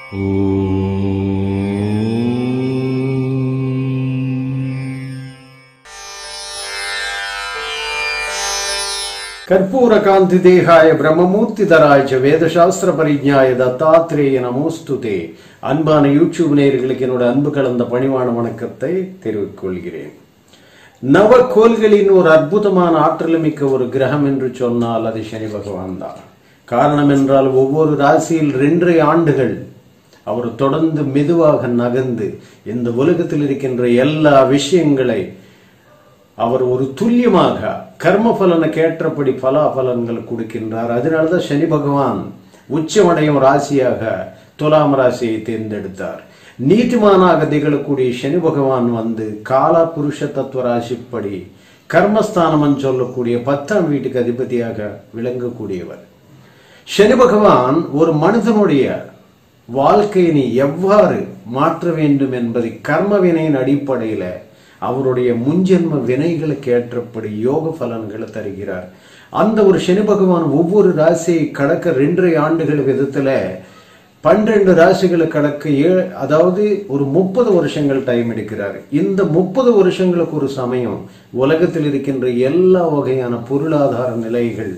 ಕರ್ಪೂರ ಕಾಂತಿ ದೇಹಾಯ பிரம்மமூர்த்திதராய ச வேதசாஸ்திர பரிஜாய தத்தாத்திரேய நமோஸ்துதே அன்பான யூடியூப் நேயர்களுக்கு என்னோட அன்பு கலந்த பணிவான வணக்கத்தை தெரிவித்துக் கொள்கிறேன் நவ கோள்களின் ஒரு அற்புதமான ஆற்றல் மிக்க ஒரு கிரகம் என்று சொன்னால் அது சனி பகவான் தான் காரணம் என்றால் ஒவ்வொரு ராசியில் ரெண்டரை ஆண்டுகள் அவர் தொடர்ந்து மெதுவாக நகர்ந்து இந்த உலகத்தில் இருக்கின்ற எல்லா விஷயங்களை அவர் ஒரு துல்லியமாக கர்ம பலனுக்கு ஏற்றபடி பலாபலன்கள் கொடுக்கின்றார் அதனாலதான் சனி பகவான் உச்சமடையும் ராசியாக துலாம் ராசியை தேர்ந்தெடுத்தார் நீதிமானாக திகழக்கூடிய சனி பகவான் வந்து காலா புருஷ தத்துவ ராசிப்படி கர்மஸ்தானம் சொல்லக்கூடிய பத்தாம் வீட்டுக்கு அதிபதியாக விளங்கக்கூடியவர் சனி பகவான் ஒரு மனிதனுடைய வாழ்க்கையினை எவ்வாறு மாற்ற வேண்டும் என்பதை கர்ம வினையின் அடிப்படையில அவருடைய முன்ஜென்ம வினைகளுக்கு ஏற்றபடி யோக பலன்களை தருகிறார் அந்த ஒரு சனி பகவான் ஒவ்வொரு ராசியை கடக்க ரெண்டரை ஆண்டுகள் விதத்துல பன்னிரண்டு ராசிகளை கடக்க ஏ அதாவது ஒரு முப்பது வருஷங்கள் டைம் எடுக்கிறார் இந்த முப்பது வருஷங்களுக்கு ஒரு சமயம் உலகத்தில் இருக்கின்ற எல்லா வகையான பொருளாதார நிலைகள்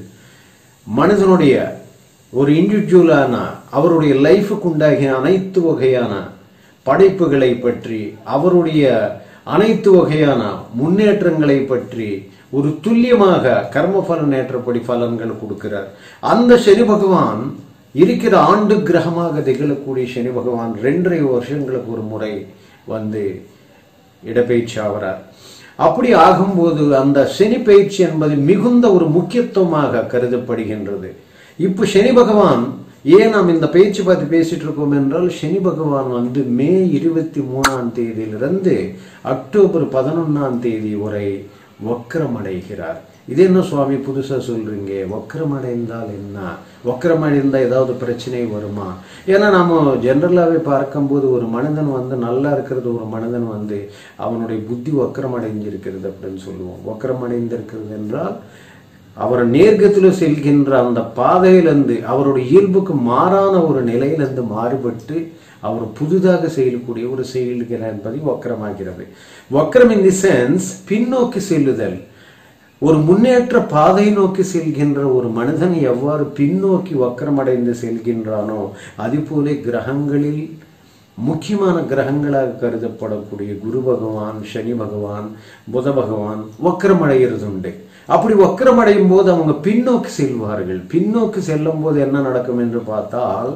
மனிதனுடைய ஒரு இண்டிவிஜுவலான அவருடைய லைஃபுக்கு உண்டாகிய அனைத்து வகையான படைப்புகளை பற்றி அவருடைய அனைத்து வகையான முன்னேற்றங்களை பற்றி ஒரு துல்லியமாக கர்ம பலன் ஏற்றபடி பலன்கள் கொடுக்கிறார் அந்த சனி பகவான் இருக்கிற ஆண்டு கிரகமாக திகழக்கூடிய சனி பகவான் ரெண்டரை வருஷங்களுக்கு ஒரு முறை வந்து இடப்பெயர்ச்சி ஆகிறார் அப்படி ஆகும்போது அந்த சனி பயிற்சி என்பது மிகுந்த ஒரு முக்கியத்துவமாக கருதப்படுகின்றது இப்போ சனி பகவான் ஏன் நாம் இந்த பயிற்சி பத்தி பேசிட்டு இருக்கோம் என்றால் சனி பகவான் வந்து மே இருபத்தி மூணாம் தேதியிலிருந்து அக்டோபர் பதினொன்னாம் தேதி வரை வக்கரம் அடைகிறார் இது என்ன சுவாமி புதுசா சொல்றீங்க வக்கரம் அடைந்தால் என்ன வக்கரம் அடைந்தால் ஏதாவது பிரச்சனை வருமா ஏன்னா நம்ம ஜென்ரலாகவே பார்க்கும்போது ஒரு மனிதன் வந்து நல்லா இருக்கிறது ஒரு மனிதன் வந்து அவனுடைய புத்தி வக்கரம் அடைஞ்சிருக்கிறது அப்படின்னு சொல்லுவோம் வக்கரம் அடைந்திருக்கிறது என்றால் அவர் நேர்கத்தில் செல்கின்ற அந்த பாதையிலிருந்து அவருடைய இயல்புக்கு மாறான ஒரு நிலையிலிருந்து மாறுபட்டு அவர் புதிதாக செய்யக்கூடிய ஒரு செயல்கிறார் என்பதை வக்கரமாகிறது வக்கரம் இன் தி சென்ஸ் பின்னோக்கி செல்லுதல் ஒரு முன்னேற்ற பாதை நோக்கி செல்கின்ற ஒரு மனிதன் எவ்வாறு பின்னோக்கி வக்கரமடைந்து செல்கின்றானோ அதுபோல கிரகங்களில் முக்கியமான கிரகங்களாக கருதப்படக்கூடிய குரு பகவான் சனி பகவான் புத பகவான் வக்கரமடைகிறது உண்டு அப்படி வக்கரமடையும் போது அவங்க பின்னோக்கி செல்வார்கள் பின்னோக்கி செல்லும் போது என்ன நடக்கும் என்று பார்த்தால்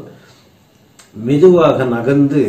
மெதுவாக நகர்ந்து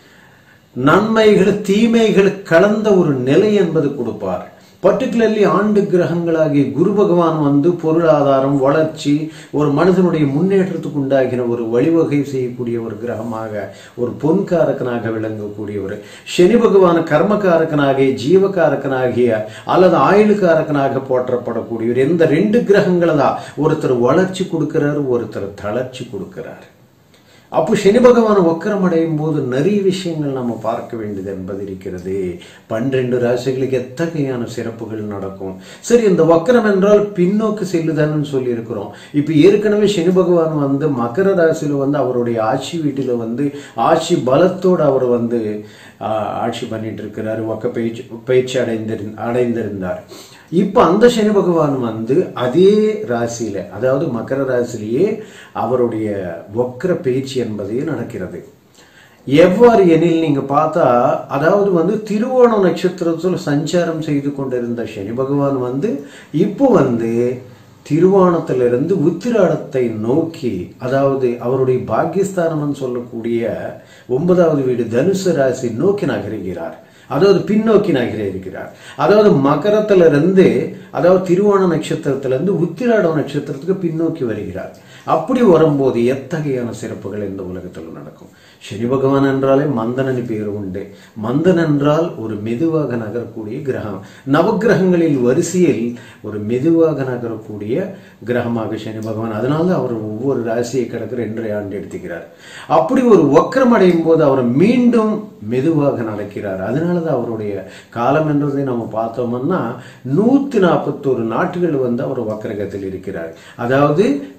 நன்மைகள் தீமைகள் கலந்த ஒரு நிலை என்பது கொடுப்பார் பர்டிகுலர்லி ஆண்டு கிரகங்களாகிய குரு பகவான் வந்து பொருளாதாரம் வளர்ச்சி ஒரு மனிதனுடைய முன்னேற்றத்துக்கு உண்டாகின ஒரு வழிவகை செய்யக்கூடிய ஒரு கிரகமாக ஒரு பொன்காரக்கனாக விளங்கக்கூடியவர் சனி பகவான் கர்மகாரக்கனாகிய ஜீவகாரக்கனாகிய அல்லது ஆயுளுக்காரக்கனாக போற்றப்படக்கூடியவர் இந்த ரெண்டு கிரகங்களை தான் ஒருத்தர் வளர்ச்சி கொடுக்கிறார் ஒருத்தர் தளர்ச்சி கொடுக்கிறார் அப்போ சனி பகவான் வக்கரம் அடையும் போது நிறைய விஷயங்கள் நம்ம பார்க்க வேண்டியது என்பது இருக்கிறது பன்னிரண்டு ராசிகளுக்கு எத்தகையான சிறப்புகள் நடக்கும் சரி இந்த வக்கரம் என்றால் பின்னோக்கு செல்லுதான்னு சொல்லி இருக்கிறோம் இப்போ ஏற்கனவே சனி பகவான் வந்து மகர ராசியில வந்து அவருடைய ஆட்சி வீட்டில் வந்து ஆட்சி பலத்தோடு அவர் வந்து ஆட்சி பண்ணிட்டு இருக்கிறார் வக்க பயிற்சி பயிற்சி அடைந்திரு அடைந்திருந்தார் இப்ப அந்த சனி பகவான் வந்து அதே ராசியில அதாவது மகர ராசிலேயே அவருடைய வக்கர பேச்சு என்பதே நடக்கிறது எவ்வாறு எனில் நீங்க பார்த்தா அதாவது வந்து திருவோண நட்சத்திரத்தில் சஞ்சாரம் செய்து கொண்டிருந்த சனி பகவான் வந்து இப்போ வந்து திருவானத்திலிருந்து உத்திராடத்தை நோக்கி அதாவது அவருடைய பாகிஸ்தானம் சொல்லக்கூடிய ஒன்பதாவது வீடு தனுசு ராசி நோக்கி நகருகிறார் அதாவது பின்னோக்கி நகரிருக்கிறார் அதாவது மகரத்திலிருந்து அதாவது திருவோண நட்சத்திரத்திலிருந்து உத்திராட நட்சத்திரத்துக்கு பின்னோக்கி வருகிறார் அப்படி வரும்போது எத்தகையான சிறப்புகள் இந்த உலகத்தில் நடக்கும் சனி பகவான் என்றாலே மந்தனனி பேர் உண்டு மந்தன் என்றால் ஒரு மெதுவாக நகரக்கூடிய கிரகம் நவகிரகங்களில் வரிசையில் ஒரு மெதுவாக நகரக்கூடிய கிரகமாக சனி பகவான் அதனால அவர் ஒவ்வொரு ராசியை கிடக்கிற ரெண்டரை ஆண்டு எடுத்துக்கிறார் அப்படி ஒரு வக்கரம் அடையும் போது அவர் மீண்டும் மெதுவாக நடக்கிறார் அதனாலதான் அவருடைய காலம் என்றதை நம்ம பார்த்தோம்னா நூத்தி நாற்பத்தோரு நாட்டுகள் வந்து அவர் வக்கரகத்தில் இருக்கிறார் அதாவது மே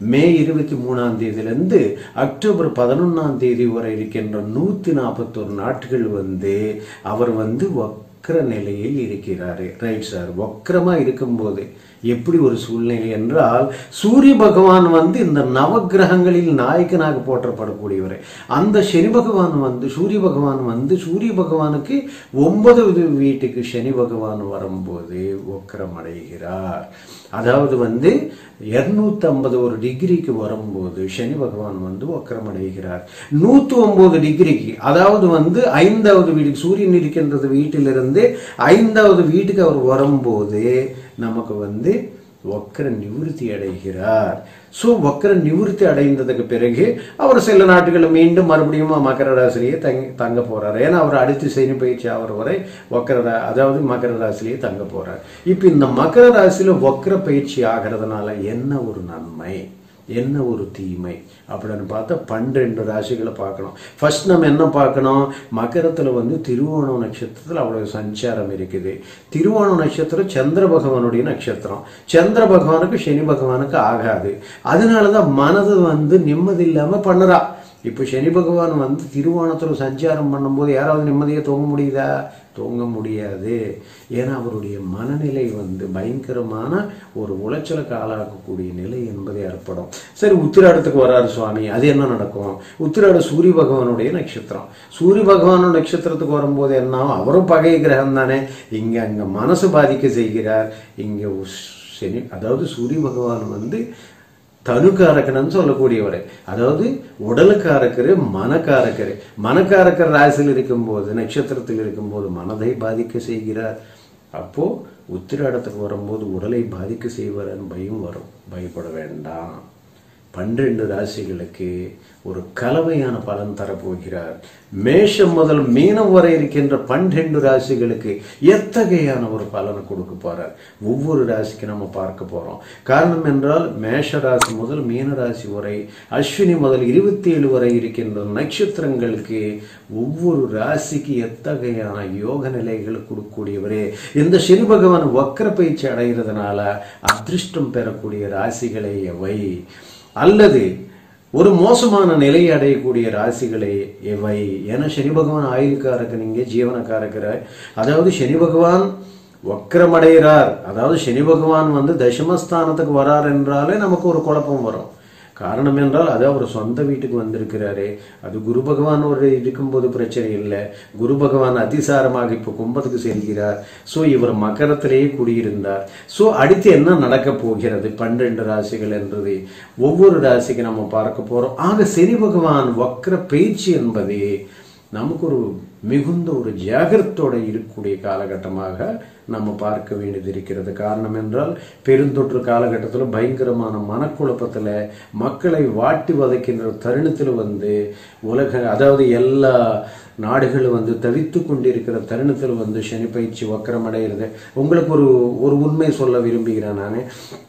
இருபத்தி மூணாம் தேதியிலிருந்து அக்டோபர் பதினொன்னாம் தேதி வரை இருக்கின்ற நூத்தி நாற்பத்தோரு நாட்கள் வந்து அவர் வந்து வக்ர நிலையில் இருக்கிறாரு ரைட் சார் வக்ரமா இருக்கும்போது எப்படி ஒரு சூழ்நிலை என்றால் சூரிய பகவான் வந்து இந்த நவக்கிரகங்களில் நாயக்கனாக போற்றப்படக்கூடியவர் அந்த சனி பகவான் வந்து சூரிய பகவான் வந்து சூரிய பகவானுக்கு ஒன்பதாவது வீட்டுக்கு சனி பகவான் வரும்போது வக்ரம் அடைகிறார் அதாவது வந்து இருநூத்தி ஐம்பது ஒரு டிகிரிக்கு வரும்போது சனி பகவான் வந்து வக்ரம் அடைகிறார் நூத்தி ஒன்பது டிகிரிக்கு அதாவது வந்து ஐந்தாவது வீட்டுக்கு சூரியன் இருக்கின்றது வீட்டிலிருந்து ஐந்தாவது வீட்டுக்கு அவர் வரும்போது நமக்கு வந்து வக்கர நிவிருத்தி அடைகிறார் ஸோ வக்கர நிவிருத்தி அடைந்ததுக்கு பிறகு அவர் சில நாட்டுகளில் மீண்டும் மறுபடியும் மகர ராசிலேயே தங்க தங்க போறார் ஏன்னா அவர் அடுத்து சனி பயிற்சி ஆகிற வரை வக்கர ரா- அதாவது மகர ராசிலேயே தங்க போறார் இப்போ இந்த மகர ராசியில வக்கர பயிற்சி ஆகிறதுனால என்ன ஒரு நன்மை என்ன ஒரு தீமை அப்படின்னு பார்த்தா பன்னிரெண்டு ராசிகளை பார்க்கணும் ஃபர்ஸ்ட் நம்ம என்ன பார்க்கணும் மகரத்துல வந்து திருவோணம் நட்சத்திரத்தில் அவ்வளவு சஞ்சாரம் இருக்குது திருவோணம் நட்சத்திரம் சந்திர பகவானுடைய நட்சத்திரம் சந்திர பகவானுக்கு சனி பகவானுக்கு ஆகாது அதனாலதான் மனது வந்து நிம்மதி இல்லாம பண்ணுறா இப்போ சனி பகவான் வந்து திருவோணத்துல சஞ்சாரம் பண்ணும்போது யாராவது நிம்மதியா தூங்க முடியுதா தூங்க முடியாது ஏன்னா அவருடைய மனநிலை வந்து பயங்கரமான ஒரு உளைச்சலுக்கு ஆளாக்கக்கூடிய நிலை என்பது ஏற்படும் சரி உத்திராடத்துக்கு வராரு சுவாமி அது என்ன நடக்கும் உத்திராட சூரிய பகவானுடைய நட்சத்திரம் சூரிய பகவானோட நட்சத்திரத்துக்கு வரும்போது என்ன ஆகும்? அவரும் பகை கிரகம் தானே இங்க அங்க மனசு பாதிக்க செய்கிறார் இங்க உஸ்- சனி அதாவது சூரிய பகவான் வந்து தனுக்காரக்கனன்னு சொல்லக்கூடியவர் அதாவது உடலுக்காரக்கரு மனக்காரக்கரு மனக்காரக்கர் ராசியில் இருக்கும்போது நட்சத்திரத்தில் இருக்கும்போது மனதை பாதிக்க செய்கிறார் அப்போ உத்திராடத்துக்கு வரும்போது உடலை பாதிக்க செய்வார்னு பயம் வரும் பயப்பட வேண்டாம் பன்னிரண்டு ராசிகளுக்கு ஒரு கலவையான பலன் தரப்போகிறார் மேஷம் முதல் மீனம் வரை இருக்கின்ற பன்னிரண்டு ராசிகளுக்கு எத்தகையான ஒரு பலனை கொடுக்க போறார் ஒவ்வொரு ராசிக்கு நம்ம பார்க்க போறோம் காரணம் என்றால் மேஷ ராசி முதல் மீன ராசி வரை அஸ்வினி முதல் இருபத்தி ஏழு வரை இருக்கின்ற நட்சத்திரங்களுக்கு ஒவ்வொரு ராசிக்கு எத்தகையான யோக நிலைகளை கொடுக்கக்கூடியவரே இந்த சனி பகவான் வக்கர பயிற்சி அடைகிறதுனால அதிர்ஷ்டம் பெறக்கூடிய ராசிகளை எவை அல்லது ஒரு மோசமான நிலையை அடையக்கூடிய ராசிகளை எவை ஏன்னா சனி பகவான் ஆயுளுக்காரக்கு நீங்க ஜீவனக்காரக்கிற அதாவது சனி பகவான் வக்கரமடைகிறார் அதாவது சனி பகவான் வந்து தசமஸ்தானத்துக்கு வரார் என்றாலே நமக்கு ஒரு குழப்பம் வரும் காரணம் என்றால் அது அவர் சொந்த வீட்டுக்கு வந்திருக்கிறாரு அது குரு பகவான் ஒரு இருக்கும்போது பிரச்சனை இல்லை குரு பகவான் அதிசாரமாக இப்போ கும்பத்துக்கு செல்கிறார் ஸோ இவர் மகரத்திலேயே குடியிருந்தார் ஸோ அடுத்து என்ன நடக்க போகிறது பன்னிரண்டு ராசிகள் என்றது ஒவ்வொரு ராசிக்கு நம்ம பார்க்க போறோம் ஆக சனி பகவான் வக்ர பேச்சு என்பது நமக்கு ஒரு மிகுந்த ஒரு ஜாகிரத்தோட இருக்கக்கூடிய காலகட்டமாக நம்ம பார்க்க வேண்டியது இருக்கிறது காரணம் என்றால் பெருந்தொற்று காலகட்டத்தில் பயங்கரமான மனக்குழப்பத்தில் மக்களை வாட்டி வதைக்கின்ற தருணத்தில் வந்து உலக அதாவது எல்லா நாடுகளும் வந்து தவித்து கொண்டிருக்கிற தருணத்தில் வந்து சனி பயிற்சி வக்கரமடைகிறது உங்களுக்கு ஒரு ஒரு உண்மை சொல்ல விரும்புகிறேன் நான்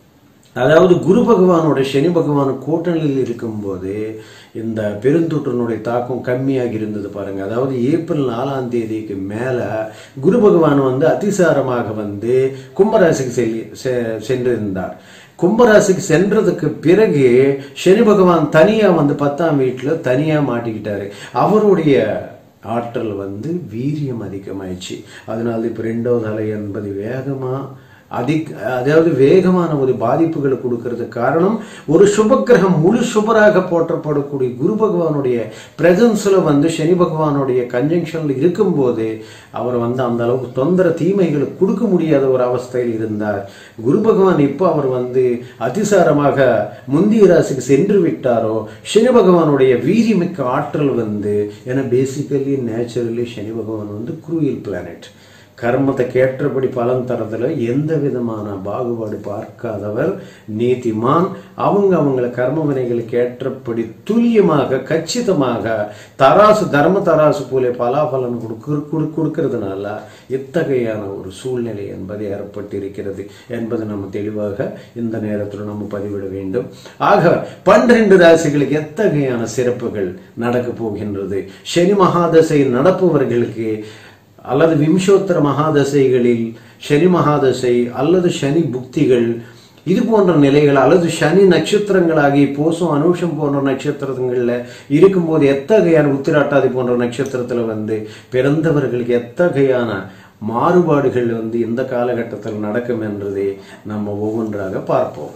அதாவது குரு பகவானோட சனி பகவான் கூட்டணியில் இருக்கும்போது இந்த பெருந்தொற்றினுடைய தாக்கம் கம்மியாக இருந்தது பாருங்க அதாவது ஏப்ரல் நாலாம் தேதிக்கு மேல குரு பகவான் வந்து அதிசாரமாக வந்து கும்பராசிக்கு செல்லி செ- சென்றிருந்தார் கும்பராசிக்கு சென்றதுக்கு பிறகு சனி பகவான் தனியா வந்து பத்தாம் வீட்டுல தனியா மாட்டிக்கிட்டாரு அவருடைய ஆற்றல் வந்து வீரியம் அதிகமாயிடுச்சு அதனால இப்ப ரெண்டாவது அலை என்பது வேகமா அதிக் அதாவது வேகமான ஒரு பாதிப்புகளை கொடுக்கறதுக்கு காரணம் ஒரு சுபக்கிரகம் முழு சுபராக போற்றப்படக்கூடிய குரு பகவானுடைய பிரசன்ஸ்ல வந்து சனி பகவானுடைய கன்ஜங்ஷன்ல இருக்கும்போது அவர் வந்து அந்த அளவுக்கு தொந்தர தீமைகளை கொடுக்க முடியாத ஒரு அவஸ்தையில் இருந்தார் குரு பகவான் இப்போ அவர் வந்து அதிசாரமாக முந்திய ராசிக்கு சென்று விட்டாரோ சனி பகவானுடைய வீரியமிக்க ஆற்றல் வந்து ஏன்னா பேசிக்கலி நேச்சுரலி சனி பகவான் வந்து குரூயல் பிளானட் கர்மத்தை கேட்டபடி பலன் தரதுல எந்த விதமான பாகுபாடு பார்க்காதவர் நீதிமான் அவங்க அவங்கள கர்ம வினைகளுக்கு ஏற்றபடி துல்லியமாக கச்சிதமாக தராசு தர்ம தராசு போல பலாபலன் கொடுக்க கொடு- கொடுக்கறதுனால இத்தகையான ஒரு சூழ்நிலை என்பது ஏற்பட்டிருக்கிறது என்பது நம்ம தெளிவாக இந்த நேரத்தில் நம்ம பதிவிட வேண்டும் ஆக பன்னிரண்டு ராசிகளுக்கு எத்தகையான சிறப்புகள் நடக்க போகின்றது சனி மகாதசை நடப்பவர்களுக்கு அல்லது விம்சோத்தர மகாதசைகளில் சனி மகாதசை அல்லது சனி புக்திகள் இது போன்ற நிலைகள் அல்லது சனி நட்சத்திரங்களாகி போசம் அனுஷம் போன்ற நட்சத்திரங்கள்ல இருக்கும்போது எத்தகையான உத்திராட்டாதி போன்ற நட்சத்திரத்துல வந்து பிறந்தவர்களுக்கு எத்தகையான மாறுபாடுகள் வந்து இந்த காலகட்டத்தில் நடக்கும் என்றதை நம்ம ஒவ்வொன்றாக பார்ப்போம்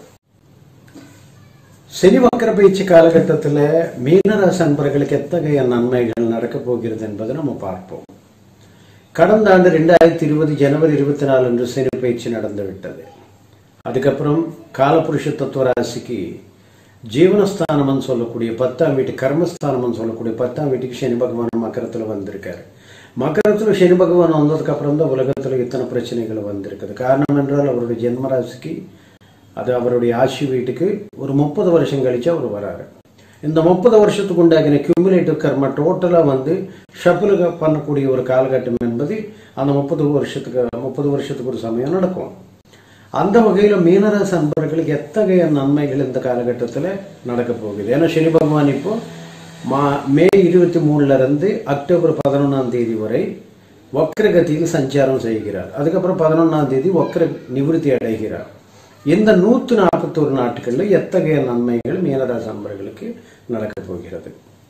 சனி வக்கர பயிற்சி காலகட்டத்தில் மீனராசி அன்பர்களுக்கு எத்தகைய நன்மைகள் நடக்கப் போகிறது என்பதை நம்ம பார்ப்போம் கடந்த ஆண்டு ரெண்டாயிரத்தி இருபது ஜனவரி இருபத்தி நாலு அன்று சனி பயிற்சி நடந்து விட்டது அதுக்கப்புறம் காலபுருஷ தத்துவ ராசிக்கு ஜீவனஸ்தானம்னு சொல்லக்கூடிய பத்தாம் வீட்டு கர்மஸ்தானம்னு சொல்லக்கூடிய பத்தாம் வீட்டுக்கு சனி பகவான் மக்கரத்தில் வந்திருக்காரு மக்கரத்தில் சனி பகவான் வந்ததுக்கு அப்புறம் தான் உலகத்தில் இத்தனை பிரச்சனைகள் வந்திருக்குது காரணம் என்றால் அவருடைய ஜென்ம ராசிக்கு அது அவருடைய ஆட்சி வீட்டுக்கு ஒரு முப்பது வருஷம் கழிச்சு அவர் வராரு இந்த முப்பது வருஷத்துக்கு உண்டாகின கியூமுலேட்டிவ் கர்மா டோட்டலாக வந்து ஷஃபில் பண்ணக்கூடிய ஒரு காலகட்டம் என்பது அந்த முப்பது வருஷத்துக்கு முப்பது வருஷத்துக்கு ஒரு சமயம் நடக்கும் அந்த வகையில் மீனராசி அன்பர்களுக்கு எத்தகைய நன்மைகள் இந்த காலகட்டத்தில் நடக்க போகுது ஏன்னா சனி பகவான் இப்போ மா மே இருபத்தி மூணுல இருந்து அக்டோபர் பதினொன்றாம் தேதி வரை வக்ரகதியில் சஞ்சாரம் செய்கிறார் அதுக்கப்புறம் பதினொன்றாம் தேதி வக்ர நிவிருத்தி அடைகிறார் இந்த நூற்று நாற்பத்தோரு நாட்களில் எத்தகைய நன்மைகள் மீனராசி அன்பர்களுக்கு நடக்கப் போகிறது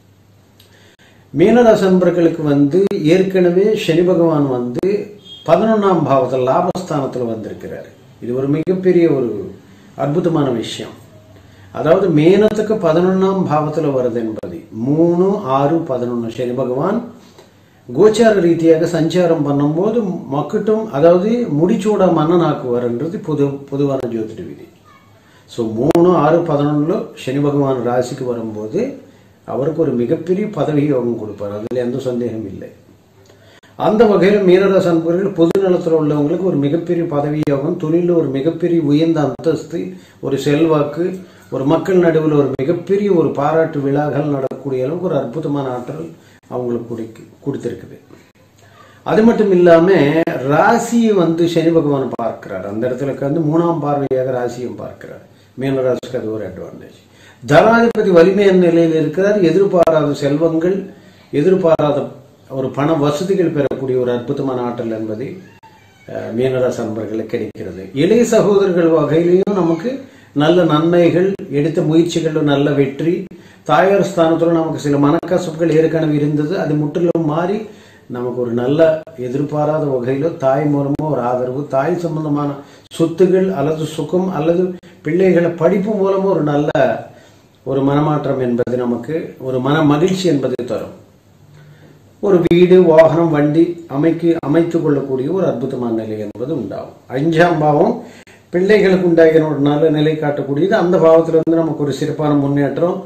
மீனராசி அன்பர்களுக்கு வந்து ஏற்கனவே சனி பகவான் வந்து பதினொன்றாம் பாவத்தில் லாபஸ்தானத்தில் வந்திருக்கிறார் இது ஒரு மிகப்பெரிய ஒரு அற்புதமான விஷயம் அதாவது மேனத்துக்கு பதினொன்றாம் பாவத்தில் வருது என்பது மூணு ஆறு பதினொன்று சனி பகவான் கோச்சார ரீதியாக சஞ்சாரம் பண்ணும்போது மக்கட்டும் அதாவது முடிச்சூட மன்னனாக்குவார்ன்றது பொது பொதுவான ஜோதிட விதி ஸோ மூணு ஆறு பதினொன்றில் சனி பகவான் ராசிக்கு வரும்போது அவருக்கு ஒரு மிகப்பெரிய பதவி யோகம் கொடுப்பார் அதில் எந்த சந்தேகம் இல்லை அந்த வகையில் மீனராசி அன்பர்கள் பொது நலத்தில் உள்ளவங்களுக்கு ஒரு மிகப்பெரிய பதவி யோகம் தொழிலில் ஒரு மிகப்பெரிய உயர்ந்த அந்தஸ்து ஒரு செல்வாக்கு ஒரு மக்கள் நடுவில் ஒரு மிகப்பெரிய ஒரு பாராட்டு விழாக்கள் நடக்கக்கூடிய அளவுக்கு ஒரு அற்புதமான ஆற்றல் அவங்களுக்கு குடிக்கு கொடுத்துருக்குது அது மட்டும் இல்லாம ராசியை வந்து சனி பகவான் பார்க்கிறார் அந்த இடத்துல வந்து மூணாம் பார்வையாக ராசியும் பார்க்கிறார் மீன ராசிக்கு அது ஒரு அட்வான்டேஜ் தனாதிபதி வலிமையான நிலையில் இருக்கிறார் எதிர்பாராத செல்வங்கள் எதிர்பாராத ஒரு பண வசதிகள் பெறக்கூடிய ஒரு அற்புதமான ஆற்றல் என்பது அஹ், மீனராசி அன்பர்களுக்கு கிடைக்கிறது இளைய சகோதரர்கள் வகையிலையும் நமக்கு நல்ல நன்மைகள் எடுத்த முயற்சிகளில் நல்ல வெற்றி தாயார் ஸ்தானத்துல நமக்கு சில மனக்கசப்புகள் ஏற்கனவே இருந்தது அது முற்றிலும் மாறி நமக்கு ஒரு நல்ல எதிர்பாராத வகையிலோ தாய் மூலமோ ஒரு ஆதரவு தாய் சம்பந்தமான சொத்துகள் அல்லது சுகம் அல்லது பிள்ளைகளை படிப்பு மூலமோ ஒரு நல்ல ஒரு மனமாற்றம் என்பது நமக்கு ஒரு மன மகிழ்ச்சி என்பதை தரும் ஒரு வீடு வாகனம் வண்டி அமைக்கு அமைத்துக் கொள்ளக்கூடிய ஒரு அற்புதமான நிலை என்பது உண்டாகும் அஞ்சாம் பாவம் பிள்ளைகளுக்கு உண்டாகின ஒரு நல்ல நிலை காட்டக்கூடியது அந்த பாவத்துல இருந்து நமக்கு ஒரு சிறப்பான முன்னேற்றம்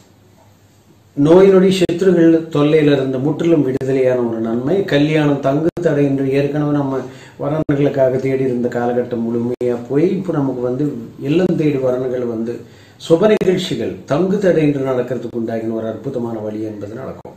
நோய் நொடி சத்துருகள் தொல்லையில இருந்து முற்றிலும் விடுதலையான ஒரு நன்மை கல்யாணம் தங்கு தடை என்று ஏற்கனவே நம்ம வரன்களுக்காக தேடி இருந்த காலகட்டம் முழுமையா போய் இப்போ நமக்கு வந்து இல்லம் தேடி வரன்கள் வந்து சுப நிகழ்ச்சிகள் தங்கு தடை என்று நடக்கிறதுக்கு உண்டாகின ஒரு அற்புதமான வழி என்பது நடக்கும்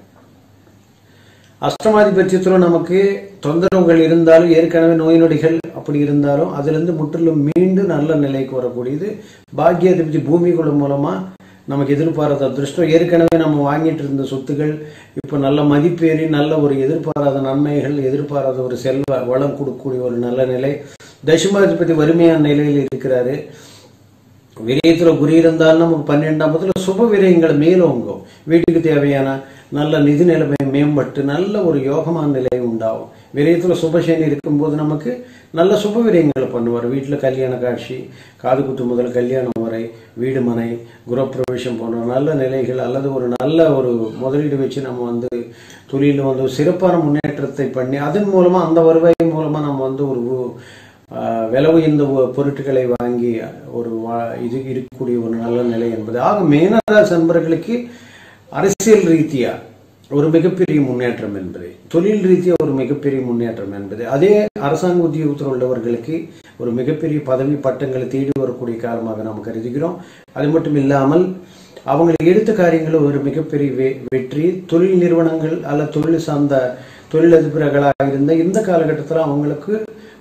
அஷ்டமாதிபத்தியத்தில் நமக்கு தொந்தரவுகள் இருந்தாலும் ஏற்கனவே நோய் நொடிகள் அப்படி இருந்தாலும் அதிலிருந்து முற்றிலும் மீண்டு நல்ல நிலைக்கு வரக்கூடியது பாக்கியாதிபதி பூமிக்குள்ள மூலமா நமக்கு எதிர்பாராத அதிர்ஷ்டம் ஏற்கனவே நம்ம வாங்கிட்டு இருந்த சொத்துகள் இப்போ நல்ல மதிப்பேறி நல்ல ஒரு எதிர்பாராத நன்மைகள் எதிர்பாராத ஒரு செல்வ வளம் கொடுக்கக்கூடிய ஒரு நல்ல நிலை தசமாதிபதி வறுமையான நிலையில் இருக்கிறாரு விரயத்துல குறி இருந்தாலும் நமக்கு பன்னெண்டாம் பத்துல சுப விரயங்களை மேலோங்கும் வீட்டுக்கு தேவையான நல்ல நிதி நிலைமை மேம்பட்டு நல்ல ஒரு யோகமான நிலை உண்டாகும் விரயத்துல சுபசேனி இருக்கும்போது நமக்கு நல்ல சுப விரயங்களை பண்ணுவார் வீட்டுல கல்யாண காட்சி காது குத்து முதல் கல்யாணம் வரை வீடு மனை குரப்பிரவேசம் போன்ற நல்ல நிலைகள் அல்லது ஒரு நல்ல ஒரு முதலீடு வச்சு நம்ம வந்து தொழிலில் வந்து ஒரு சிறப்பான முன்னேற்றத்தை பண்ணி அதன் மூலமா அந்த வருவாய் மூலமா நம்ம வந்து ஒரு உ- ஆஹ் விலை உயர்ந்த ஒ- பொருட்களை வாங்கி ஒரு வா- இது இருக்கக்கூடிய ஒரு நல்ல நிலை என்பது ஆக மேனராசி நண்பர்களுக்கு அரசியல் ரீதியா ஒரு மிகப்பெரிய முன்னேற்றம் என்பது தொழில் ரீதியா ஒரு மிகப்பெரிய முன்னேற்றம் என்பது அதே அரசாங்க உத்தியோகத்தில் உள்ளவர்களுக்கு ஒரு மிகப்பெரிய பதவி பட்டங்களை தேடி வரக்கூடிய காலமாக நாம் கருதுகிறோம் அது மட்டும் இல்லாமல் அவங்க எடுத்த காரியங்களும் ஒரு மிகப்பெரிய வெ- வெற்றி தொழில் நிறுவனங்கள் அல்ல தொழில் சார்ந்த தொழிலதிபர்களாக இருந்த இந்த காலகட்டத்தில் அவங்களுக்கு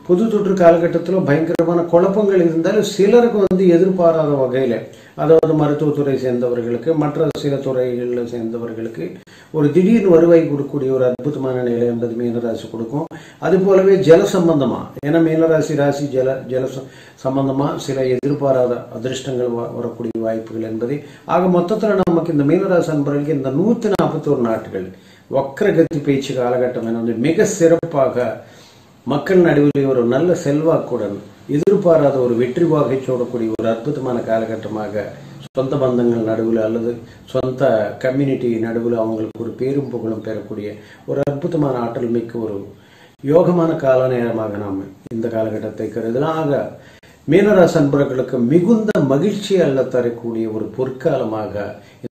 பொது தொற்று காலகட்டத்தில் பயங்கரமான குழப்பங்கள் இருந்தாலும் சிலருக்கு வந்து எதிர்பாராத வகையில் அதாவது மருத்துவத்துறை சேர்ந்தவர்களுக்கு மற்ற சில துறைகளில் சேர்ந்தவர்களுக்கு ஒரு திடீர் வருவாய் கொடுக்கக்கூடிய ஒரு அற்புதமான நிலை என்பது மீனராசி கொடுக்கும் அது போலவே ஜல சம்பந்தமா ஏன்னா மீனராசி ராசி ஜல ஜல ச- சம்பந்தமா சில எதிர்பாராத அதிர்ஷ்டங்கள் வ- வரக்கூடிய வாய்ப்புகள் என்பது ஆக மொத்தத்தில் நமக்கு இந்த மீனராசி அன்பர்களுக்கு இந்த நூத்தி நாற்பத்தோரு நாட்கள் வக்ரகதி பேச்சு காலகட்டம் என வந்து மிக சிறப்பாக மக்கள் நடுவில் ஒரு நல்ல செல்வாக்குடன் எதிர்பாராத ஒரு வெற்றி வாகை சூடக்கூடிய ஒரு அற்புதமான காலகட்டமாக சொந்த பந்தங்கள் நடுவில் அல்லது சொந்த கம்யூனிட்டி நடுவில் அவங்களுக்கு ஒரு பேரும் புகழும் பெறக்கூடிய ஒரு அற்புதமான ஆற்றல் மிக்க ஒரு யோகமான கால நேரமாக நாம் இந்த காலகட்டத்தை கருதலாம் ஆக மீனராசி அன்பர்களுக்கு மிகுந்த மகிழ்ச்சி அல்ல தரக்கூடிய ஒரு பொற்காலமாக